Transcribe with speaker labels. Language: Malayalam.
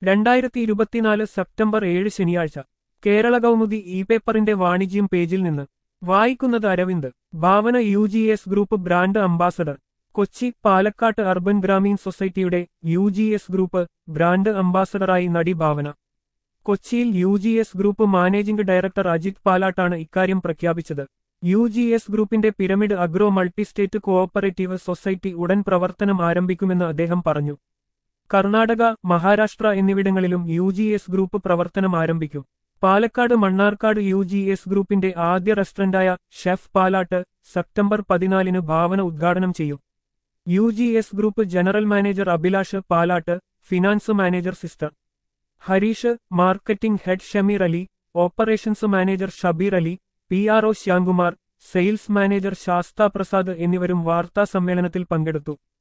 Speaker 1: രണ്ടായിരത്തി ഇരുപത്തിനാല് സെപ്റ്റംബർ ഏഴ് ശനിയാഴ്ച കേരള കൗമുദി ഇ പേപ്പറിന്റെ വാണിജ്യം പേജിൽ നിന്ന് വായിക്കുന്നത് Aravind Bhavana U G S group brand ambassador Kochi Palakkad urban Grameen സൊസൈറ്റിയുടെ U G S group brand അംബാസഡറായി നടി ഭാവന കൊച്ചിയിൽ U G S group managing director Ajith പാലാട്ടാണ് ഇക്കാര്യം പ്രഖ്യാപിച്ചത് യു ജി എസ് ഗ്രൂപ്പിന്റെ pyramid agro multistate cooperative society ഉടൻ പ്രവർത്തനം ആരംഭിക്കുമെന്ന് അദ്ദേഹം പറഞ്ഞു കർണാടക മഹാരാഷ്ട്ര എന്നിവിടങ്ങളിലും യു ജി എസ് ഗ്രൂപ്പ് പ്രവർത്തനം ആരംഭിക്കും Palakkad Mannarkkad U G S ഗ്രൂപ്പിന്റെ ആദ്യ റെസ്റ്റോറന്റായ ഷെഫ് പാലാട്ട് സെപ്റ്റംബർ പതിനാലിന് ഭാവന ഉദ്ഘാടനം ചെയ്യും U G S group general manager Abhilash Palatt finance manager sister Harish marketing head Shameer Ali operations manager Shabeer Ali P R O Shyamkumar sales manager Shastha Prasad എന്നിവരും വാർത്താ സമ്മേളനത്തിൽ പങ്കെടുത്തു